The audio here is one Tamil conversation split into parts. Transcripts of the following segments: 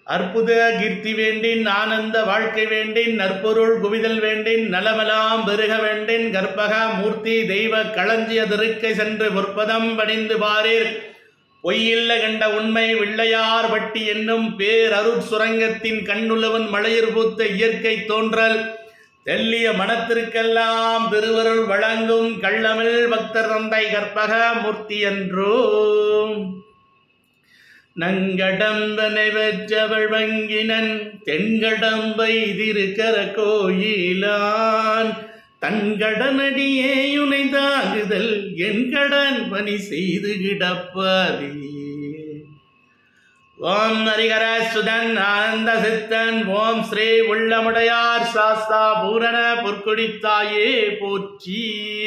அற்புத கீர்த்தி வேண்டின் ஆனந்த வாழ்க்கை வேண்டின் நற்பொருள் குவிதல் வேண்டின் நலமெல்லாம் பெருக வேண்டின் கற்பக மூர்த்தி தெய்வ களஞ்சிய திருக்கை சென்று பொற்பதம் பணிந்து பாரீர் பொய்யில்ல கண்ட உண்மை விள்ளையார் வட்டி என்னும் பேரருட் சுரங்கத்தின் கண்ணுள்ளவன் மலையிற் பூத்த இயற்கை தோன்றல் தெல்லிய மனத்திற்கெல்லாம் திருவருள் வழங்கும் கள்ளமிழ் பக்தர் தந்தை கற்பக மூர்த்தி என்றோ நங்கடம்பனை வெற்றவள் வங்கினன் தென்கடம்பை திருக்கர கோயிலான் தன் கடனடியே உனை தாங்குதல் என் கடன் பணி செய்து கிடப்பதே ஓம் ஹரிகர சுதன் ஆனந்த சித்தன் ஓம் ஸ்ரீ உள்ளமுடையார் சாஸ்தா பூரண பொற்கொடித்தாயே போற்றி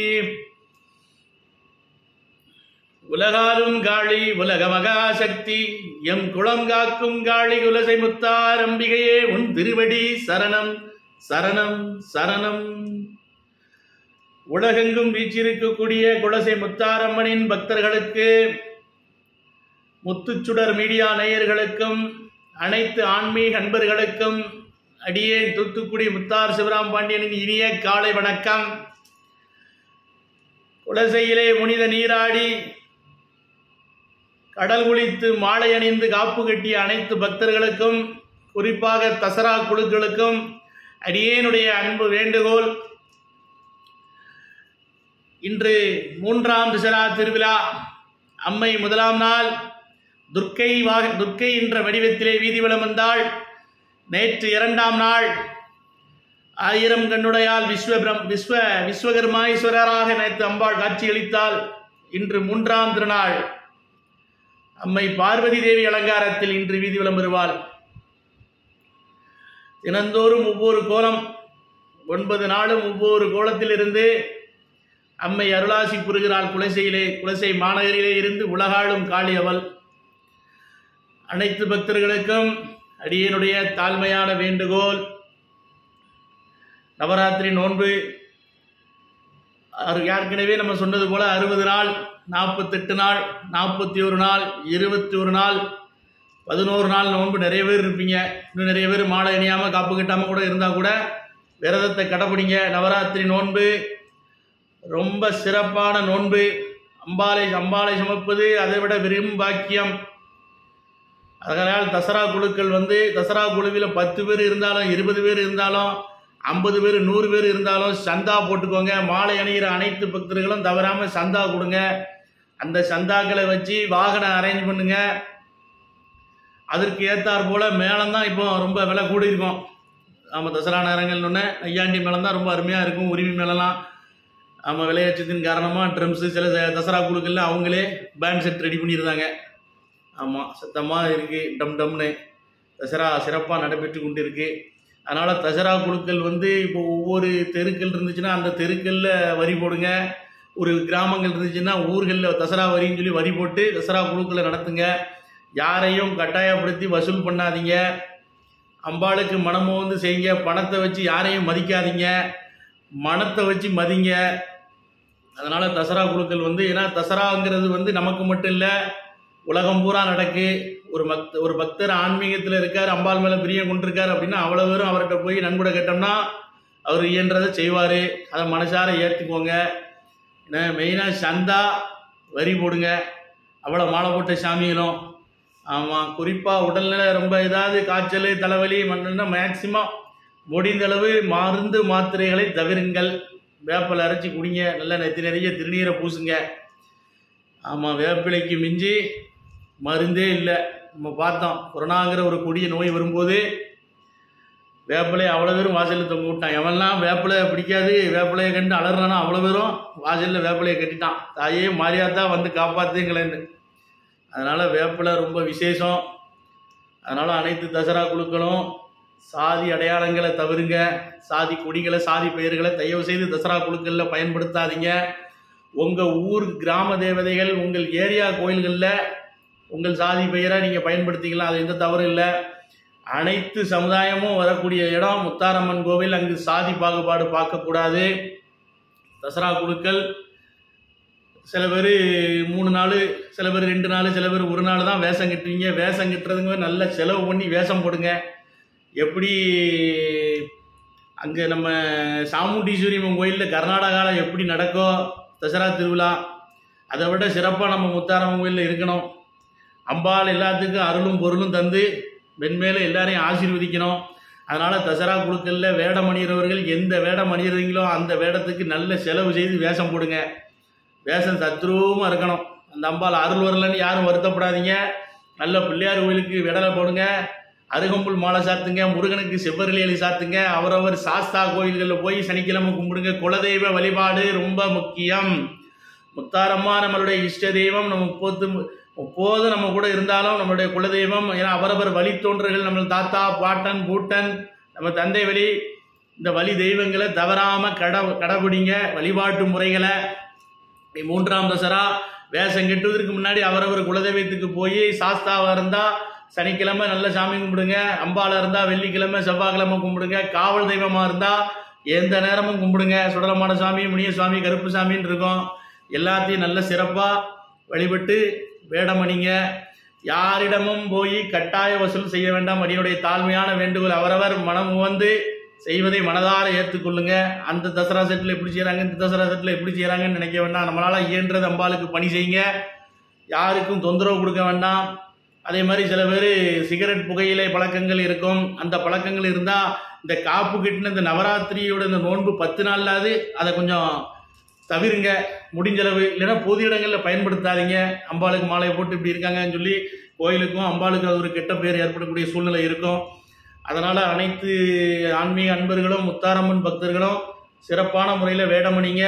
உலகாலும் காளி உலக மகாசக்தி எம் குளம் காக்கும் காளி குலசை முத்தார் அம்பிகையே உன் திருவடி சரணம் சரணம் சரணம் உலகெங்கும் வீச்சிருக்கக்கூடிய குலசை முத்தாரம்மனின் பக்தர்களுக்கு முத்துச்சுடர் மீடியா நேயர்களுக்கும் அனைத்து ஆன்மீக அன்பர்களுக்கும் அடியேன் தூத்துக்குடி முத்தார் சிவராம் பாண்டியனின் இனிய காலை வணக்கம் குலசையிலே புனித நீராடி கடல் குளித்து மாலை அணிந்து காப்பு கட்டிய அனைத்து பக்தர்களுக்கும் குறிப்பாக தசரா குழுக்களுக்கும் அடியேனுடைய அன்பு வேண்டுகோள் இன்று மூன்றாம் தசரா திருவிழா அம்மை முதலாம் நாள் துர்க்கை வாக துர்க்கை என்ற வடிவத்திலே வீதி வலம் வந்தாள் நேற்று இரண்டாம் நாள் ஆயிரம் கண்ணுடையால் விஸ்வபிரம் விஸ்வ விஸ்வகர்மாஈஸ்வரராக நேற்று அம்பாள் காட்சியளித்தாள் இன்று மூன்றாம் திருநாள் அம்மை பார்வதி தேவி அலங்காரத்தில் இன்று வீதி வலம் வருவாள் தினந்தோறும் ஒவ்வொரு கோலம் ஒன்பது நாளும் ஒவ்வொரு கோலத்திலிருந்து அம்மை அருளாசி புரிகிறாள் குலசையிலே குலசை மாநகரிலே இருந்து உலகாளும் காளி அவள் அனைத்து பக்தர்களுக்கும் அடியனுடைய தாழ்மையான வேண்டுகோள் நவராத்திரி நோன்பு அது ஏற்கனவே நம்ம சொன்னது போல அறுபது நாள் நாற்பத்தெட்டு நாள் நாற்பத்தி ஒரு நாள் இருபத்தி ஒரு நாள் பதினோரு நாள் நோன்பு நிறைய பேர் இருப்பீங்க இன்னும் நிறைய பேர் மாலை அணியாமல் காப்பு கட்டாமல் கூட இருந்தால் கூட விரதத்தை கடைப்பிடிங்க நவராத்திரி நோன்பு ரொம்ப சிறப்பான நோன்பு அம்பாலை அம்பாலை சுமப்பது அதை விட வெறும் பாக்கியம் அதனால் தசரா குழுக்கள் வந்து தசரா குழுவில் பத்து பேர் இருந்தாலும் இருபது பேர் இருந்தாலும் ஐம்பது பேர் நூறு பேர் இருந்தாலும் சந்தா போட்டுக்கோங்க மாலை அணிகிற அனைத்து பக்தர்களும் தவறாமல் சந்தா கொடுங்க அந்த சந்தாக்களை வச்சு வாகனம் அரேஞ்ச் பண்ணுங்க அதற்கு ஏற்றாற் போல் மேளம் தான் இப்போ ரொம்ப விலை கூடி இருக்கும் ஆமாம் தசரா நேரங்கள்னு ஐயாண்டி மேளம் தான் ரொம்ப அருமையாக இருக்கும் உரிமை மேளம்லாம் ஆமாம் விளையாட்டத்தின் காரணமாக ட்ரம்ஸு சில ச- தசரா குழுக்கள்ல அவங்களே பேண்ட் செட் ரெடி பண்ணியிருந்தாங்க ஆமாம் சத்தமாக இருக்குது டம் டம்னு தசரா சிறப்பாக நடைபெற்று கொண்டு இருக்கு அதனால் தசரா குழுக்கள் வந்து இப்போ ஒவ்வொரு தெருக்கள் இருந்துச்சுன்னா அந்த தெருக்களில் வரி போடுங்க ஒரு கிராமங்கள் இருந்துச்சுன்னா ஊர்களில் தசரா வரின்னு சொல்லி வரி போட்டு தசரா குழுக்களை நடத்துங்க யாரையும் கட்டாயப்படுத்தி வசூல் பண்ணாதீங்க அம்பாளுக்கு மனமோ வந்து செய்யுங்க பணத்தை வச்சு யாரையும் மதிக்காதீங்க மனத்தை வச்சு மதிங்க அதனால் தசரா குழுக்கள் வந்து ஏன்னா தசராங்கிறது வந்து நமக்கு மட்டும் இல்லை உலகம் பூரா நடக்கு ஒரு பக்த ஒரு பக்தர் ஆன்மீகத்தில் இருக்கார் அம்பாள் மேலே பிரியம் கொண்டிருக்கார் அப்படின்னா அவ்வளோ பேரும் அவர்கிட்ட போய் நன்கொடை கேட்டோம்னா அவர் இயன்றதை செய்வார் அதை மனசார ஏற்றுக்கோங்க ஏன்னா மெயினாக சந்தா வரி போடுங்க அவ்வளோ மாலை போட்ட சாமிகளும் ஆமாம் குறிப்பாக உடல்நிலை ரொம்ப ஏதாவது காய்ச்சல் தலைவலி மண்ணா மேக்சிமம் முடிந்த அளவு மருந்து மாத்திரைகளை தவிருங்கள் வேப்பலை அரைச்சி குடிங்க நல்லா நெத்தி நிறைய திருநீரை பூசுங்க ஆமாம் வேப்பிலைக்கு மிஞ்சி மருந்தே இல்லை நம்ம பார்த்தோம் கொரோனாங்கிற ஒரு கொடிய நோய் வரும்போது வேப்பிலை அவ்வளோ பேரும் வாசலில் தொங்க விட்டான் எவன்லாம் வேப்பிலை பிடிக்காது வேப்பிலையை கண்டு அலறானோ அவ்வளோ பேரும் வாசலில் வேப்பிலையை கட்டிட்டான் தாயே மாரியாத்தா வந்து காப்பாத்துங்களேன்னு அதனால் வேப்பிலை ரொம்ப விசேஷம் அதனால் அனைத்து தசரா குழுக்களும் சாதி அடையாளங்களை தவிருங்க சாதி கொடிகளை சாதி பெயர்களை தயவு செய்து தசரா குழுக்களில் பயன்படுத்தாதீங்க உங்கள் ஊர் கிராம தேவதைகள் உங்கள் ஏரியா கோயில்களில் உங்கள் சாதி பெயரை நீங்கள் பயன்படுத்திக்கலாம் அது எந்த தவறும் இல்லை அனைத்து சமுதாயமும் வரக்கூடிய இடம் முத்தாரம்மன் கோவில் அங்கு சாதி பாகுபாடு பார்க்கக்கூடாது தசரா குழுக்கள் சில பேர் மூணு நாள் சில பேர் ரெண்டு நாள் சில பேர் ஒரு நாள் தான் வேஷம் கட்டுவீங்க வேஷம் கட்டுறதுங்க நல்ல செலவு பண்ணி வேஷம் போடுங்க எப்படி அங்கே நம்ம சாமுண்டீஸ்வரியம்மன் கோயிலில் கர்நாடகாவில் எப்படி நடக்கோ தசரா திருவிழா அதை விட சிறப்பாக நம்ம முத்தாரம்மன் கோயிலில் இருக்கணும் அம்பாள் எல்லாத்துக்கும் அருளும் பொருளும் தந்து மென்மேலும் எல்லாரையும் ஆசீர்வதிக்கணும் அதனால் தசரா குழுக்களில் வேடம் அணிகிறவர்கள் எந்த வேடம் அணிகிறீங்களோ அந்த வேடத்துக்கு நல்ல செலவு செய்து வேஷம் போடுங்க வேஷம் சத்ரூபமாக இருக்கணும் அந்த அம்பாள் அருள் வரலன்னு யாரும் வருத்தப்படாதீங்க நல்ல பிள்ளையார் கோயிலுக்கு விடலை போடுங்க அருகம்புல் மாலை சாத்துங்க முருகனுக்கு செவ்வரளி எழுதி சாத்துங்க அவரவர் சாஸ்தா கோயில்களில் போய் சனிக்கிழமை கும்பிடுங்க குலதெய்வ வழிபாடு ரொம்ப முக்கியம் முத்தாரம்மா நம்மளுடைய இஷ்ட தெய்வம் நம்ம முப்பத்து முப்போது நம்ம கூட இருந்தாலும் நம்மளுடைய குலதெய்வம் ஏன்னா அவரவர் வழித்தோன்றர்கள் நம்ம தாத்தா பாட்டன் பூட்டன் நம்ம தந்தை வழி இந்த வழி தெய்வங்களை தவறாமல் கட கடைபிடிங்க வழிபாட்டு முறைகளை மூன்றாம் தசரா வேஷம் கெட்டுவதற்கு முன்னாடி அவரவர் குலதெய்வத்துக்கு போய் சாஸ்தாவாக இருந்தால் சனிக்கிழமை நல்ல சாமி கும்பிடுங்க அம்பால இருந்தால் வெள்ளிக்கிழமை செவ்வாய்க்கிழமை கும்பிடுங்க காவல் தெய்வமாக இருந்தால் எந்த நேரமும் கும்பிடுங்க சுடலமான சாமி முனிய சுவாமி கருப்பு சாமின்னு இருக்கும் எல்லாத்தையும் நல்ல சிறப்பாக வழிபட்டு வேடமணிங்க யாரிடமும் போய் கட்டாய வசூல் செய்ய வேண்டாம் அடியினுடைய தாழ்மையான வேண்டுகோள் அவரவர் மனம் உவந்து செய்வதை மனதார ஏற்றுக்கொள்ளுங்க அந்த தசரா செட்டில் எப்படி செய்கிறாங்க இந்த தசரா செட்டில் எப்படி செய்கிறாங்கன்னு நினைக்க வேண்டாம் நம்மளால் இயன்றது அம்பாளுக்கு பணி செய்யுங்க யாருக்கும் தொந்தரவு கொடுக்க வேண்டாம் அதே மாதிரி சில பேர் சிகரெட் புகையிலை பழக்கங்கள் இருக்கும் அந்த பழக்கங்கள் இருந்தால் இந்த காப்பு கட்டின இந்த நவராத்திரியோட இந்த நோன்பு பத்து நாள்லாவது அதை கொஞ்சம் தவிருங்க முடிஞ்சளவு இல்லைன்னா பொது இடங்களில் பயன்படுத்தாதீங்க அம்பாளுக்கு மாலை போட்டு இப்படி இருக்காங்கன்னு சொல்லி கோயிலுக்கும் அம்பாளுக்கு அது ஒரு கெட்ட பேர் ஏற்படக்கூடிய சூழ்நிலை இருக்கும் அதனால் அனைத்து ஆன்மீக அன்பர்களும் முத்தாரம்மன் பக்தர்களும் சிறப்பான முறையில் வேடமணிங்க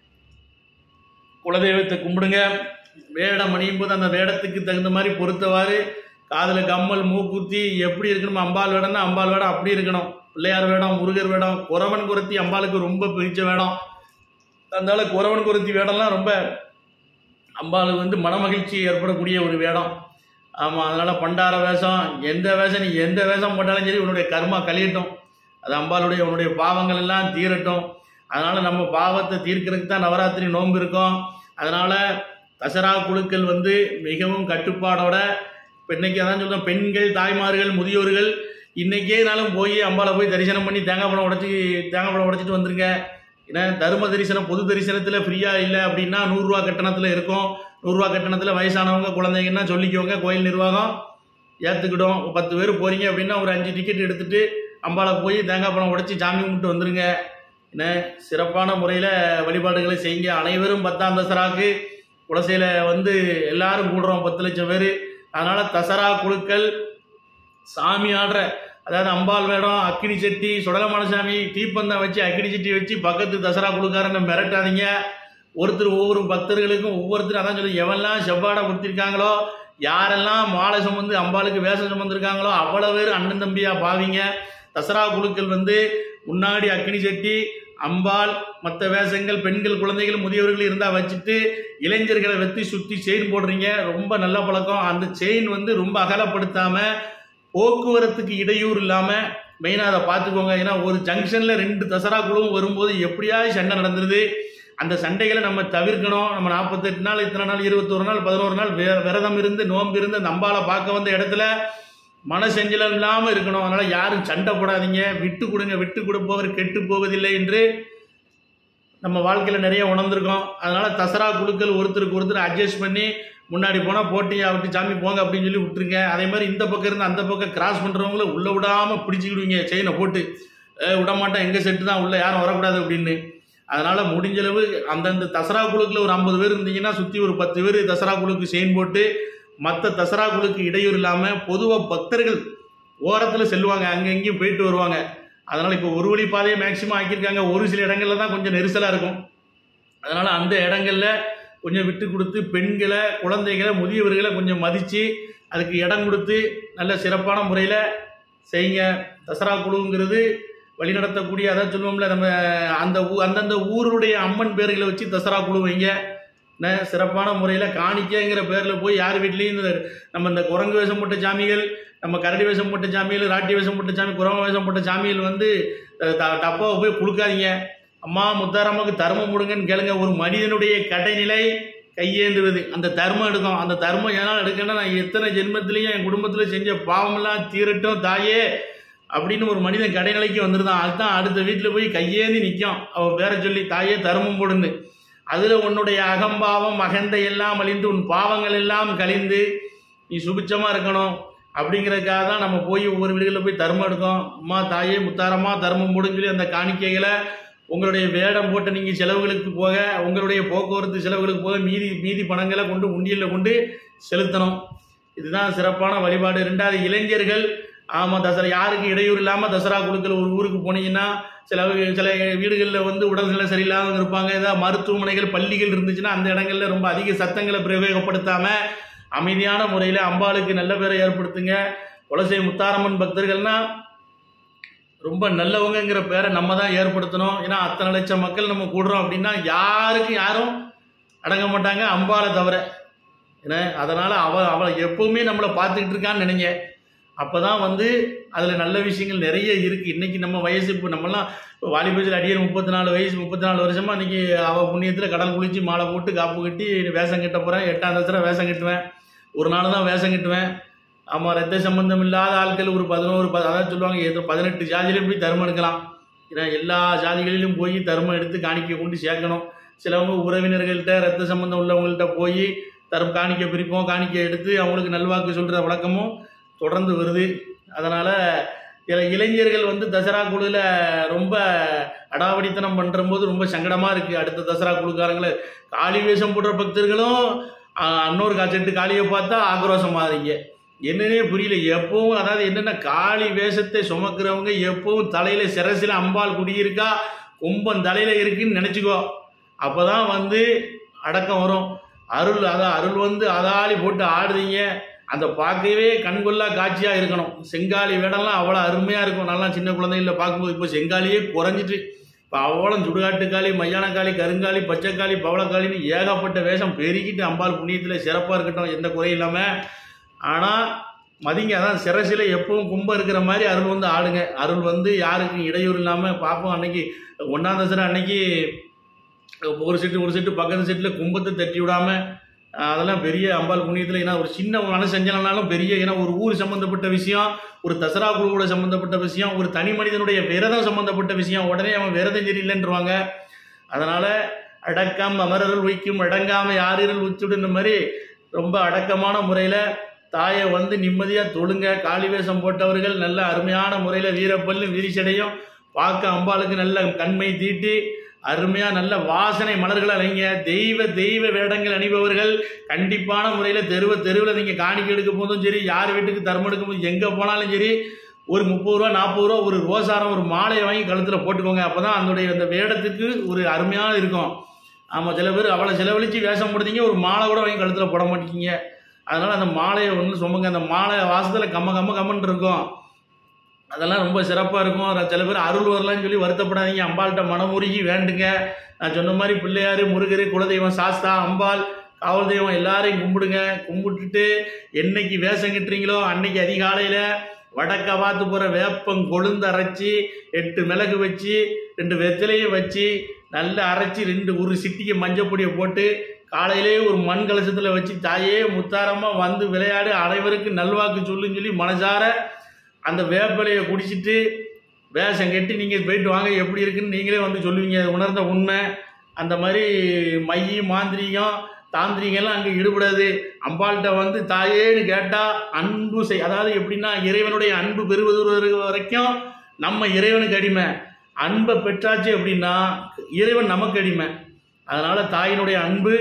குலதெய்வத்தை கும்பிடுங்க வேடம் அணியும் போது அந்த வேடத்துக்கு தகுந்த மாதிரி பொறுத்தவாறு காதில் கம்மல் மூக்குத்தி எப்படி இருக்கணும் அம்பாள் வேடம்னா அம்பாள் வேடம் அப்படி இருக்கணும் பிள்ளையார் வேடம் முருகர் வேடம் குறவன் குரத்தி அம்பாளுக்கு ரொம்ப பிடிச்ச வேடம் அதனால குறவன் குரத்தி வேடம்லாம் ரொம்ப அம்பாளுக்கு வந்து மனமகிழ்ச்சி ஏற்படக்கூடிய ஒரு வேடம் ஆமாம் அதனால் பண்டார வேஷம் எந்த வேஷம் நீ எந்த வேஷம் போட்டாலும் சரி உன்னுடைய கர்மா கழியட்டும் அது அம்பாளுடைய உன்னுடைய பாவங்கள் எல்லாம் தீரட்டும் அதனால் நம்ம பாவத்தை தீர்க்கறதுக்கு தான் நவராத்திரி நோன்பு இருக்கும் அதனால் தசரா குழுக்கள் வந்து மிகவும் கட்டுப்பாடோட இப்போ இன்னைக்கு அதான் சொல்றேன் பெண்கள் தாய்மார்கள் முதியோர்கள் இன்னைக்கேனாலும் போய் அம்பாளை போய் தரிசனம் பண்ணி தேங்காய் பழம் உடச்சி தேங்காய் பழம் உடைச்சிட்டு வந்துருங்க ஏன்னா தர்ம தரிசனம் பொது தரிசனத்தில் ஃப்ரீயாக இல்லை அப்படின்னா நூறுரூவா கட்டணத்தில் இருக்கும் நூறுரூவா கட்டணத்தில் வயசானவங்க குழந்தைங்கன்னா சொல்லிக்கோங்க கோயில் நிர்வாகம் ஏற்றுக்கிடும் பத்து பேர் போகிறீங்க அப்படின்னா ஒரு அஞ்சு டிக்கெட் எடுத்துகிட்டு அம்பாளை போய் தேங்காய் பழம் உடைச்சி சாமி கும்பிட்டு வந்துருங்க என்ன சிறப்பான முறையில் வழிபாடுகளை செய்யுங்க அனைவரும் பத்தாம் தசராக்கு குலசையில் வந்து எல்லாரும் கூடுறோம் பத்து லட்சம் பேர் அதனால் தசரா குழுக்கள் சாமி ஆடுற அதாவது அம்பாள் வேடம் அக்கினி சட்டி சுடலமான சாமி தீப்பந்தம் வச்சு அக்கினி சட்டி வச்சு பக்கத்து தசரா குழுக்காரனை மிரட்டாதீங்க ஒருத்தர் ஒவ்வொரு பக்தர்களுக்கும் ஒவ்வொருத்தரும் அதான் சொல்லி எவெல்லாம் செவ்வாடை கொடுத்திருக்காங்களோ யாரெல்லாம் மாலை சுமந்து அம்பாளுக்கு வேஷம் சுமந்திருக்காங்களோ அவ்வளோ பேர் அண்ணன் தம்பியா பாவிங்க தசரா குழுக்கள் வந்து முன்னாடி அக்கினி சட்டி அம்பாள் மற்ற வேஷங்கள் பெண்கள் குழந்தைகள் முதியவர்கள் இருந்தால் வச்சுட்டு இளைஞர்களை வெத்தி சுற்றி செயின் போடுறீங்க ரொம்ப நல்ல பழக்கம் அந்த செயின் வந்து ரொம்ப அகலப்படுத்தாமல் போக்குவரத்துக்கு இடையூறு இல்லாமல் மெயினாக அதை பார்த்துக்கோங்க ஏன்னா ஒரு ஜங்ஷனில் ரெண்டு தசரா குழுவும் வரும்போது எப்படியாவது சண்டை நடந்துருது அந்த சண்டைகளை நம்ம தவிர்க்கணும் நம்ம நாற்பத்தெட்டு நாள் இத்தனை நாள் இருபத்தொரு நாள் பதினோரு நாள் வே- விரதம் இருந்து நோன்பு இருந்து அந்த அம்பாளை பார்க்க வந்த இடத்துல மனசெஞ்சலம் இல்லாமல் இருக்கணும் அதனால் யாரும் சண்டை போடாதீங்க விட்டு கொடுங்க விட்டு கொடுப்பவர் கெட்டு போவதில்லை என்று நம்ம வாழ்க்கையில் நிறைய உணர்ந்திருக்கோம் அதனால் தசரா குழுக்கள் ஒருத்தருக்கு ஒருத்தர் அட்ஜஸ்ட் பண்ணி முன்னாடி போனால் போட்டியா விட்டு சாமி போங்க அப்படின்னு சொல்லி விட்டுருங்க அதே மாதிரி இந்த பக்கம் இருந்து அந்த பக்கம் கிராஸ் பண்ணுறவங்கள உள்ளே விடாமல் பிடிச்சிக்கிடுவீங்க செயினை போட்டு "ஏய், விட மாட்டேன் எங்கள் செட்டு தான் உள்ளே யாரும் வரக்கூடாது அப்படின்னு அதனால் முடிஞ்சளவு அந்தந்த தசரா குழுக்கில் ஒரு ஐம்பது பேர் இருந்தீங்கன்னா சுற்றி ஒரு பத்து பேர் தசரா குழுக்கு செயின் போட்டு மற்ற தசரா குழுக்கு இடையூறு இல்லாமல் பொதுவாக பக்தர்கள் ஓரத்தில் செல்லுவாங்க அங்கே இங்கேயும் போயிட்டு வருவாங்க அதனால் இப்போ ஒரு வழி பாதையை மேக்சிமம் ஆக்கியிருக்காங்க ஒரு சில இடங்கள்ல தான் கொஞ்சம் நெரிசலாக இருக்கும் அதனால் அந்த இடங்கள்ல கொஞ்சம் விட்டு கொடுத்து பெண்களை குழந்தைகளை முதியவர்களை கொஞ்சம் மதித்து அதுக்கு இடம் கொடுத்து நல்ல சிறப்பான முறையில் செய்யுங்க தசரா குழுங்கிறது வழிநடத்தக்கூடிய அதான் சொல்லுவோம்ல நம்ம அந்த ஊ அந்தந்த ஊருடைய அம்மன் பேர்களை வச்சு தசரா குழு வைங்க என்ன சிறப்பான முறையில் காணிக்கைங்கிற பேரில் போய் யார் வீட்லேயும் இந்த நம்ம இந்த குரங்கு வேஷம் போட்ட சாமிகள் நம்ம கரடி வேஷம் போட்ட சாமிகள் ராட்டி வேஷம் போட்ட சாமி குரங்கு வேஷம் போட்ட சாமிகள் வந்து அஹ், த- டப்பாவை போய் கொடுக்காதீங்க அம்மா முத்தாரம்மாவுக்கு தர்மம் முடுங்கன்னு கேளுங்க ஒரு மனிதனுடைய கடைநிலை கையேந்துவது அந்த தர்மம் எடுக்கும் அந்த தர்மம் ஏனால் எடுக்கணும்னா நான் எத்தனை ஜென்மத்திலையும் என் குடும்பத்தில் செஞ்ச பாவமெல்லாம் தீரட்டும் தாயே அப்படின்னு ஒரு மனிதன் கடைநிலைக்கு வந்துருந்தான் அதுதான் அடுத்த வீட்டில் போய் கையேந்தி நிற்கும் அவள் பேர சொல்லி தாயே தர்மம் போடுன்னு அதில் உன்னுடைய அகம்பாவம் அகந்தை எல்லாம் அழிந்து உன் பாவங்கள் எல்லாம் கழிந்து நீ சுபிச்சமாக இருக்கணும் அப்படிங்கிறதுக்காக தான் நம்ம போய் ஒவ்வொரு வீடுகளில் போய் தர்மம் எடுக்கோம் அம்மா தாயே முத்தாரம்மா தர்மம் போடுன்னு சொல்லி அந்த காணிக்கைகளை உங்களுடைய வேடம் போட்டு நீங்கள் செலவுகளுக்கு போக உங்களுடைய போக்குவரத்து செலவுகளுக்கு போக மீதி மீதி பணங்களை கொண்டு உண்டியலில் கொண்டு செலுத்தணும் இதுதான் சிறப்பான வழிபாடு ரெண்டாவது இளைஞர்கள் ஆமாம் தசரா யாருக்கு இடையூறு இல்லாமல் தசரா குழுக்கள் ஒரு ஊருக்கு போனீங்கன்னா சில வீ- சில வீடுகளில் வந்து உடல்நிலை சரியில்லாமல் இருப்பாங்க ஏதாவது மருத்துவமனைகள் பள்ளிகள் இருந்துச்சுன்னா அந்த இடங்கள்ல ரொம்ப அதிக சத்தங்களை பிரயோகப்படுத்தாமல் அமைதியான முறையில் அம்பாளுக்கு நல்ல பேரை ஏற்படுத்துங்க குலசை முத்தாரம்மன் பக்தர்கள்னா ரொம்ப நல்லவங்கங்கிற பேரை நம்ம தான் ஏற்படுத்தணும் ஏன்னா அத்தனை லட்சம் மக்கள் நம்ம கூடுறோம் அப்படின்னா யாருக்கும் யாரும் அடங்க மாட்டாங்க அம்பாளை தவிர ஏன்னா அதனால் அவ அவளை எப்பவுமே நம்மளை பார்த்துக்கிட்டு இருக்கான்னு நினைங்க அப்போ தான் வந்து அதில் நல்ல விஷயங்கள் நிறைய இருக்குது இன்றைக்கி நம்ம வயசு இப்போ நம்மலாம் இப்போ வாலிபத்தில் அடியர் முப்பத்தி நாலு வயசு முப்பத்தி நாலு வருஷமாக இன்றைக்கி அவள் புண்ணியத்தில் கடல் குளித்து மாலை போட்டு காப்பு கட்டி வேஷம் கட்ட போகிறேன் எட்டாம் தசரா வேஷம் கட்டுவேன் ஒரு நாள் தான் வேஷம் கட்டுவேன் ஆமாம் ரத்த சம்பந்தம் இல்லாத ஆட்கள் ஒரு பதினோரு ப அதான் சொல்லுவாங்க ஏதோ பதினெட்டு ஜாதியிலையும் போய் தர்மம் எடுக்கலாம் ஏன்னா எல்லா ஜாதிகளிலும் போய் தர்மம் எடுத்து காணிக்கை கொண்டு சேர்க்கணும் சிலவங்க உறவினர்கள்ட்ட ரத்த சம்பந்தம் உள்ளவங்கள்ட்ட போய் தர்ம காணிக்கை பிரிப்போம் காணிக்கை எடுத்து அவங்களுக்கு நல்வாக்கு சொல்கிற வழக்கமும் தொடர்ந்து வருது அதனால் சில இளைஞர்கள் வந்து தசரா குழுவில் ரொம்ப அடாவடித்தனம் பண்ணுறம்போது ரொம்ப சங்கடமாக இருக்குது அடுத்த தசரா குழுக்காரங்களை காளி வேஷம் போடுற பக்தர்களும் ஆ, இன்னொரு காய்ச்சட்டு காளியை பார்த்தா ஆக்ரோஷமாகறீங்க என்னன்னே புரியல எப்பவும் அதாவது என்னென்ன காளி வேஷத்தை சுமக்கிறவங்க எப்பவும் தலையில் சிரசில் அம்பாள் குடியிருக்கா கும்பம் தலையில் இருக்குன்னு நினச்சிக்கோ அப்போ தான் வந்து அடக்கம் வரும் அருள் அதான் அருள் வந்து அதாளி போட்டு ஆடுறீங்க அந்த பார்க்கவே கண்கொள்ளா காட்சியாக இருக்கணும் செங்காலி வேடம்லாம் அவ்வளோ அருமையாக இருக்கும் நல்லா சின்ன குழந்தைகள பார்க்கும்போது இப்போ செங்காலியே குறைஞ்சிட்டு இப்போ அவ்வளோ சுடுகாட்டுக்காளி மையானக்காளி கருங்காலி பச்சைக்காளி பவளக்காளின்னு ஏகப்பட்ட வேஷம் பெருகிட்டு அம்பாள் புண்ணியத்தில் சிறப்பாக இருக்கட்டும் எந்த குறையும் இல்லாமல் ஆனால் மதிங்க அதான் சிரசில் எப்பவும் கும்பம் இருக்கிற மாதிரி அருள் வந்து ஆடுங்க அருள் வந்து யாருக்கும் இடையூறு இல்லாமல் பார்ப்போம் அன்னைக்கு ஒன்றாம் தசரா அன்னைக்கு ஒரு செட்டு ஒரு செட்டு பக்கத்து செட்டில் கும்பத்தை தட்டி விடாம அஹ், அதெல்லாம் பெரிய அம்பாள் புண்ணியத்தில் ஏன்னா ஒரு சின்ன மன செஞ்சலனாலும் பெரிய ஏன்னா ஒரு ஊர் சம்மந்தப்பட்ட விஷயம் ஒரு தசரா குழுவோட சம்மந்தப்பட்ட விஷயம் ஒரு தனி மனிதனுடைய விரதம் சம்மந்தப்பட்ட விஷயம் உடனே அவன் விரதம் சரியில்லைன்றவாங்க அதனால் அடக்கம் அமரர்கள் வைக்கும் அடங்காம யாரிரல் உச்சுடுன்ற மாதிரி ரொம்ப அடக்கமான முறையில் தாயை வந்து நிம்மதியாக தொழுங்க காளி வேஷம் போட்டவர்கள் நல்ல அருமையான முறையில் வீரப்பல்லு விரிசடையும் பார்க்க அம்பாளுக்கு நல்ல கண்மை தீட்டி அருமையாக நல்ல வாசனை மலர்கள் அலைங்க தெய்வ தெய்வ வேடங்கள் அணிபவர்கள் கண்டிப்பான முறையில் தெருவ தெருவில் நீங்கள் காணிக்கை எடுக்க போதும் சரி யார் வீட்டுக்கு தர்மம் எடுக்கும் போது எங்கே போனாலும் சரி ஒரு முப்பது ரூபா நாற்பது ரூபா ஒரு ரோசாரம் ஒரு மாலையை வாங்கி கழுத்தில் போட்டுக்கோங்க அப்போ தான் அதனுடைய அந்த வேடத்துக்கு ஒரு அருமையாக இருக்கும் ஆமாம் சில பேர் அவ்வளோ செலவழித்து வேஷம் போடுறீங்க ஒரு மாலை கூட வாங்கி கழுத்தில் போட மாட்டேங்கிங்க அதனால் அந்த மாலையை ஒன்று சுமங்க அந்த மாலை வாசத்தில் கம்ம கம்ம கம்மன்னு இருக்கும் அதெல்லாம் ரொம்ப சிறப்பாக இருக்கும் ர- சில பேர் அருள் வரலான்னு சொல்லி வருத்தப்படாதீங்க அம்பாள்கிட்ட மனமுருகி வேண்டுங்க நான் சொன்ன மாதிரி பிள்ளையார் முருகர் குலதெய்வம் சாஸ்தா அம்பாள் காவல் தெய்வம் எல்லாரையும் கும்பிடுங்க கும்பிட்டுட்டு என்னைக்கு வேஷம் கட்டுறீங்களோ அன்னைக்கு அதிகாலையில் வடக்க பார்த்து போகிற வேப்பம் கொழுந்து அரைச்சி எட்டு மிளகு வச்சு ரெண்டு வெத்தலையும் வச்சு நல்லா அரைச்சி ரெண்டு ஒரு சிட்டிக்கு மஞ்சப்பொடியை போட்டு காலையிலே ஒரு மண் கலசத்தில் வச்சு தாயே முத்தாரமாக வந்து விளையாடு அனைவருக்கும் நல்வாக்கு சொல்லுன்னு சொல்லி மனசார அந்த வேப்பிலையை குடிச்சிட்டு வேஷம் கட்டி நீங்கள் போயிட்டு வாங்க எப்படி இருக்குன்னு நீங்களே வந்து சொல்லுவீங்க அது உணர்ந்த உண்மை அந்த மாதிரி மையி மாந்திரீகம் தாந்திரிகம்லாம் அங்கே ஈடுபடாது அம்பாள்கிட்ட வந்து தாயேன்னு கேட்டால் அன்பு செய் அதாவது எப்படின்னா இறைவனுடைய அன்பு பெறுவது வரை- வரைக்கும் நம்ம இறைவனுக்கு அடிமை அன்பை பெற்றாச்சு அப்படின்னா இறைவன் நமக்கு அடிமை அதனால் தாயினுடைய அன்பு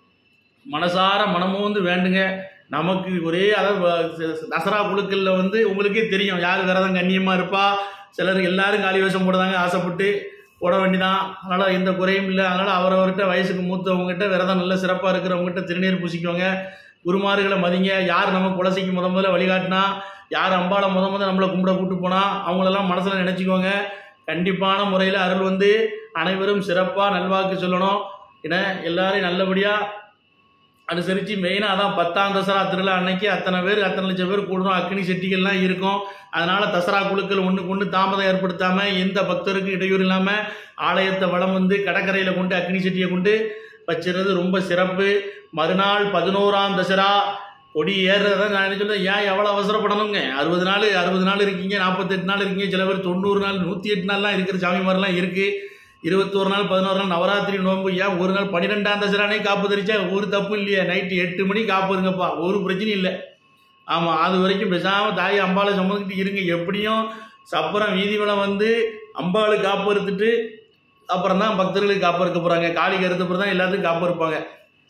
மனசார மனமோந்து வேண்டுங்க நமக்கு ஒரே அதாவது வ- தசரா குழுக்களில் வந்து உங்களுக்கே தெரியும் யார் விரதம் கண்ணியமாக இருப்பா சிலர் எல்லாரும் காலி வேஷம் போடுறாங்க ஆசைப்பட்டு போட வேண்டிதான் அதனால் எந்த குறையும் இல்லை அதனால் அவரவர்கிட்ட வயசுக்கு மூத்தவங்ககிட்ட விரதம் நல்ல சிறப்பாக இருக்கிறவங்ககிட்ட திருநீர் பூசிக்கோங்க குருமார்களை மதிங்க யார் நம்ம குலசைக்கு முத முதல்ல வழிகாட்டினா யார் அம்பாளை முத முத நம்மளை கும்பிட கூட்டு போனா அவங்களெல்லாம் மனசில் நினச்சிக்கோங்க கண்டிப்பான முறையில் அருள் வந்து அனைவரும் சிறப்பாக நல்வாக்கு சொல்லணும் ஏன்னா எல்லாரையும் நல்லபடியாக அனுசரித்து மெயினாக அதான் பத்தாம் தசரா திருவிழா அன்னைக்கு அத்தனை பேர் அத்தனை லட்சம் பேர் கூடணும் அக்னி செட்டிகள்லாம் இருக்கும் அதனால் தசரா குழுக்கள் ஒன்றுக்கு ஒன்று தாமதம் ஏற்படுத்தாமல் எந்த பக்தருக்கும் இடையூறு இல்லாமல் ஆலயத்தை வளம் வந்து கடற்கரையில் கொண்டு அக்னி செட்டியை கொண்டு வச்சுறது ரொம்ப சிறப்பு மறுநாள் பதினோராம் தசரா கொடி ஏறுறத நான் என்ன சொல்றேன் ஏன் எவ்வளோ அவசரப்படணுங்க அறுபது நாள் அறுபது நாள் இருக்கீங்க நாற்பத்தெட்டு நாள் இருக்கீங்க சில பேர் தொண்ணூறு நாள் நூற்றி எட்டு நாள்லாம் இருக்கிற சாமி மாதிரிலாம் இருக்குது இருபத்தோரு நாள் பதினோரு நாள் நவராத்திரி நோன்பு ஏன் ஒரு நாள் பன்னிரெண்டாம் தசரானே காப்பு தரிச்சா ஒரு தப்பு இல்லையா நைட்டு எட்டு மணி காப்பு இருங்கப்பா ஒரு பிரச்சனையும் இல்லை ஆமாம் அது வரைக்கும் பேசாமல் தாய் அம்பாளை சுமந்துக்கிட்டு இருங்க எப்படியும் சப்பரம் வீதி வளம் வந்து அம்பாளு காப்பு இருந்துட்டு அப்புறம் தான் பக்தர்களுக்கு காப்பு இருக்க போகிறாங்க காளி கருத்தப்புறம் தான் எல்லாத்துக்கும் காப்பு இருப்பாங்க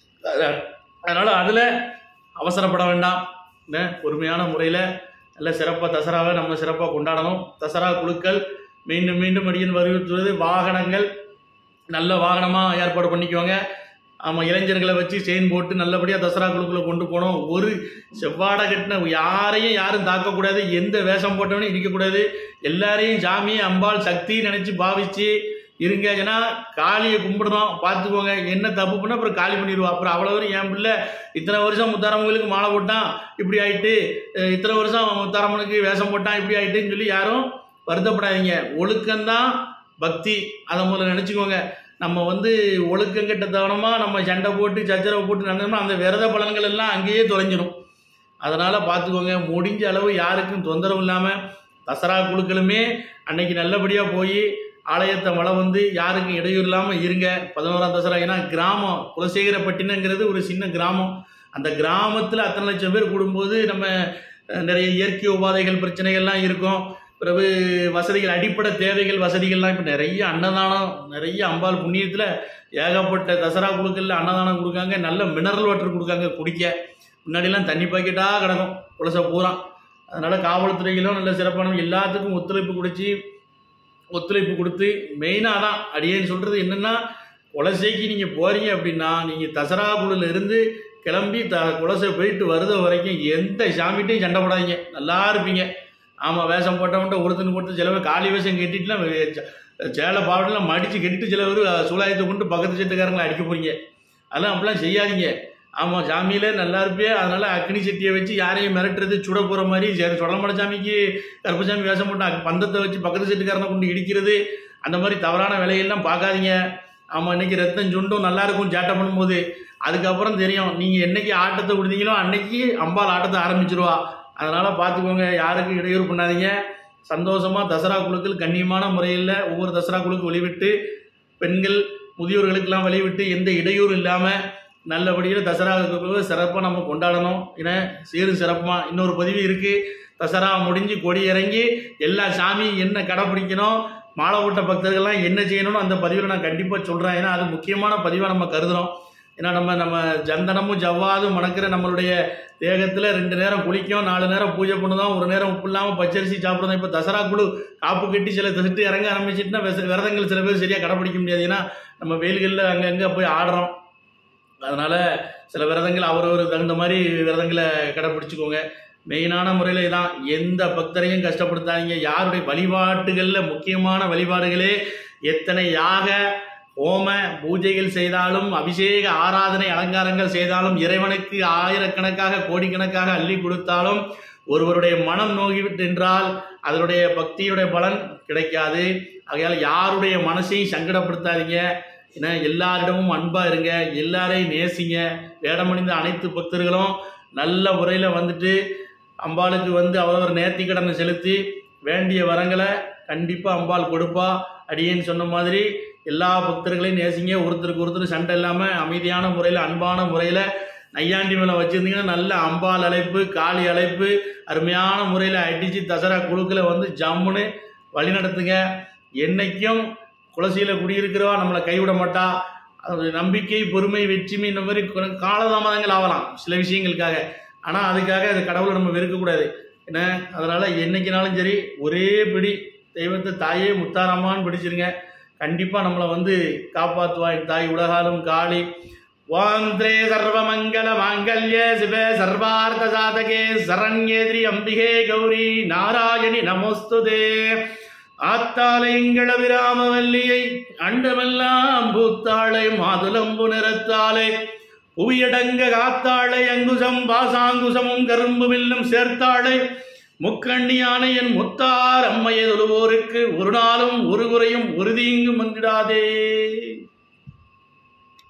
அதனால் அதில் அவசரப்பட வேண்டாம் என்ன பொறுமையான முறையில் நல்ல சிறப்பாக தசராவை நம்ம சிறப்பாக கொண்டாடணும் தசரா குழுக்கள் மீண்டும் மீண்டும் அடியின் வலியுறுத்துவது வாகனங்கள் நல்ல வாகனமாக ஏற்பாடு பண்ணிக்கோங்க ஆமாம் இளைஞர்களை வச்சு செயின் போட்டு நல்லபடியாக தசரா குழுக்குள்ள கொண்டு போனோம் ஒரு செவ்வாடை கட்டின யாரையும் யாரும் தாக்கக்கூடாது எந்த வேஷம் போட்டவனையும் இருக்கக்கூடாது எல்லாரையும் சாமி அம்பாள் சக்தி நினச்சி பாவிச்சு இருங்க ஏன்னா காளியை கும்பிடுறோம் பார்த்துக்கோங்க என்ன தப்பு பண்ணால் அப்புறம் காலி பண்ணிடுவோம் அப்புறம் அவ்வளோ வரும் என் பிள்ளை இத்தனை வருஷம் முத்தாரம்மங்களுக்கு மாலை போட்டான் இப்படி ஆயிட்டு அஹ் இத்தனை வருஷம் முத்தாரம்மனுக்கு வேஷம் போட்டான் இப்படி ஆயிட்டுன்னு சொல்லி யாரும் வருத்தப்படாதீங்க ஒழுக்கம்தான் பக்தி அதை முதல்ல நினச்சிக்கோங்க நம்ம வந்து ஒழுக்கங்கிட்ட தவணமாக நம்ம சண்டை போட்டு சச்சரவை போட்டு நடந்தோம்னா அந்த விரத பலன்கள் எல்லாம் அங்கேயே தொலைஞ்சிடும் அதனால் பார்த்துக்கோங்க முடிஞ்ச அளவு யாருக்கும் தொந்தரவு இல்லாமல் தசரா குழுக்களுமே அன்னைக்கு நல்லபடியாக போய் ஆலயத்தை வளம் வந்து யாருக்கும் இடையூறு இல்லாமல் இருங்க பதினோராம் தசரா ஏன்னா கிராமம் குலசேகரப்பட்டினங்கிறது ஒரு சின்ன கிராமம் அந்த கிராமத்தில் அத்தனை லட்சம் பேர் கூடும்போது நம்ம அஹ், நிறைய இயற்கை உபாதைகள் பிரச்சனைகள்லாம் இருக்கும் பிறகு வசதிகள் அடிப்படை தேவைகள் வசதிகள்லாம் இப்போ நிறைய அன்னதானம் நிறைய அம்பாள் புண்ணியத்தில் ஏகப்பட்ட தசரா குழுக்களில் அன்னதானம் கொடுக்காங்க நல்ல மினரல் வாட்டர் கொடுக்காங்க குடிக்க முன்னாடிலாம் தண்ணி பாக்கெட்டாக கிடக்கும் குலசை பூரா அதனால் காவல்துறைகளும் நல்ல சிறப்பான எல்லாத்துக்கும் ஒத்துழைப்பு கொடுத்து ஒத்துழைப்பு கொடுத்து மெயினாக தான் அடியேன்னு சொல்கிறது என்னென்னா குலசைக்கு நீங்கள் போகிறீங்க அப்படின்னா நீங்கள் தசரா குழுல இருந்து கிளம்பி த குலசை போயிட்டு வருத வரைக்கும் எந்த சாமிகிட்டையும் சண்டை போடாதீங்க நல்லா இருப்பீங்க ஆமாம் வேஷம் போட்டவன்ட்ட ஒருத்தனுக்கு ஒருத்தர் சில பேர் காலி வேஷம் கட்டிட்டுலாம் வே- சே- சேலை பாவட்டெல்லாம் மடித்து கட்டிட்டு சில பேர் சூலாயத்தை கொண்டு பக்கத்து சட்டுக்காரங்களை அடிக்க போகிறீங்க அதெல்லாம் அப்படிலாம் செய்யாதீங்க ஆமாம் சாமியில நல்லா இருப்பே அதனால அக்னி சட்டியை வச்சு யாரையும் மிரட்டுறது சுட போகிற மாதிரி சரி சொடமட சாமிக்கு கருப்பசாமி வேஷம் போட்டு அங்க பந்தத்தை வச்சு பக்கத்து சட்டுக்காரனை கொண்டு இடிக்கிறது அந்த மாதிரி தவறான வேலையெல்லாம் பார்க்காதீங்க ஆமாம் இன்னைக்கு ரத்தம் சுண்டும் நல்லா இருக்கும் சேட்டை பண்ணும்போது அதுக்கப்புறம் தெரியும் நீங்கள் என்னைக்கு ஆட்டத்தை விடுதீங்களோ அன்னைக்கு அம்பாள் ஆட்டத்தை ஆரம்பிச்சிருவா அதனால் பார்த்துக்கோங்க யாருக்கும் இடையூறு பண்ணாதீங்க சந்தோஷமாக தசரா குழுக்கள் கண்ணியமான முறையில் ஒவ்வொரு தசரா குழுக்கு வெளிவிட்டு பெண்கள் முதியோர்களுக்கெல்லாம் வெளிவிட்டு எந்த இடையூறு இல்லாமல் நல்லபடியில் தசரா சிறப்பாக நம்ம கொண்டாடணும் ஏன்னா சீரும் சிறப்பாக இன்னொரு பதிவு இருக்குது தசரா முடிஞ்சு கொடி இறங்கி எல்லா சாமியும் என்ன கடைப்பிடிக்கணும் மாலை போட்ட பக்தர்கள்லாம் என்ன செய்யணும்னு அந்த பதிவில் நான் கண்டிப்பாக சொல்கிறேன் ஏன்னா அது முக்கியமான பதிவாக நம்ம கருதுகிறோம் ஏன்னா நம்ம நம்ம ஜந்தனமும் ஜவ்வாதும் மணக்கிற நம்மளுடைய தேகத்தில் ரெண்டு நேரம் குளிக்கும் நாலு நேரம் பூஜை பண்ணுதோம் ஒரு நேரம் உப்பு இல்லாமல் பச்சரிசி சாப்பிடுறோம் இப்போ தசரா குழு காப்பு கட்டி சில திட்டு இறங்க ஆரம்பிச்சிட்டுனா விச- விரதங்கள் சில பேர் சரியாக கடைப்பிடிக்க முடியாது ஏன்னா நம்ம வெயில்களில் அங்கங்கே போய் ஆடுறோம் அதனால் சில விரதங்கள் அவரவர் தகுந்த மாதிரி விரதங்களை கடைப்பிடிச்சிக்கோங்க மெயினான முறையில் இதான் எந்த பக்தரையும் கஷ்டப்படுத்தாதீங்க யாருடைய வழிபாட்டுகளில் முக்கியமான வழிபாடுகளே எத்தனை யாக ஹோம பூஜைகள் செய்தாலும் அபிஷேக ஆராதனை அலங்காரங்கள் செய்தாலும் இறைவனுக்கு ஆயிரக்கணக்காக கோடிக்கணக்காக அள்ளி கொடுத்தாலும் ஒருவருடைய மனம் நோகிவிட்டு என்றால் அதனுடைய பக்தியுடைய பலன் கிடைக்காது ஆகையால் யாருடைய மனசையும் சங்கடப்படுத்தாதீங்க ஏன்னா எல்லாரிடமும் அன்பா இருங்க எல்லாரையும் நேசிங்க வேடமணிந்த அனைத்து பக்தர்களும் நல்ல முறையில் வந்துட்டு அம்பாளுக்கு வந்து அவரவர் நேர்த்தி கடனை செலுத்தி வேண்டிய வரங்களை கண்டிப்பாக அம்பாள் கொடுப்பா அடியேன்னு சொன்ன மாதிரி எல்லா பக்தர்களையும் நேசிங்க ஒருத்தருக்கு ஒருத்தர் சண்டை இல்லாமல் அமைதியான முறையில் அன்பான முறையில் நையாண்டி மேலே வச்சுருந்தீங்கன்னா நல்ல அம்பாள் அழைப்பு காளி அழைப்பு அருமையான முறையில் அடித்து தசரா குழுக்களை வந்து ஜம்முன்னு வழி நடத்துங்க என்னைக்கும் குலசையில் குடியிருக்கிறவா நம்மளை கைவிட மாட்டா அது நம்பிக்கை பொறுமை வெற்றிமை இந்த மாதிரி கு- காலதாமதங்கள் ஆகலாம் சில விஷயங்களுக்காக ஆனால் அதுக்காக அது கடவுளை நம்ம வெறுக்கக்கூடாது என்ன அதனால் என்னைக்குனாலும் சரி ஒரே பிடி தெய்வத்தை தாயே முத்தாரம்மான்னு பிடிச்சிருங்க கண்டிப்பாக நம்மளை வந்து காப்பாற்றுவா என் தாய் உலகாலும் காளி வாந்திரே சர்வமங்கல மாங்கல்ய சிவ சர்வார்த்த சாதகே சரண்யேத்ரி அம்பிகே கௌரி நாராயணி நமோஸ்துதே ஆத்தாளைங்கள விராமவல்லியை அண்டமெல்லாம் பூத்தாளை மாதுளம்பு நிறத்தாளை புவியடங்க காத்தாளை அங்குசம் பாசாங்குசமும் கரும்பு வில்லும் சேர்த்தாளை முக்கண்ணியான என் முத்தார் அம்மையை தொழுவோருக்கு ஒரு நாளும் ஒரு குறையும் ஒரு தீங்கும் வந்திடாதே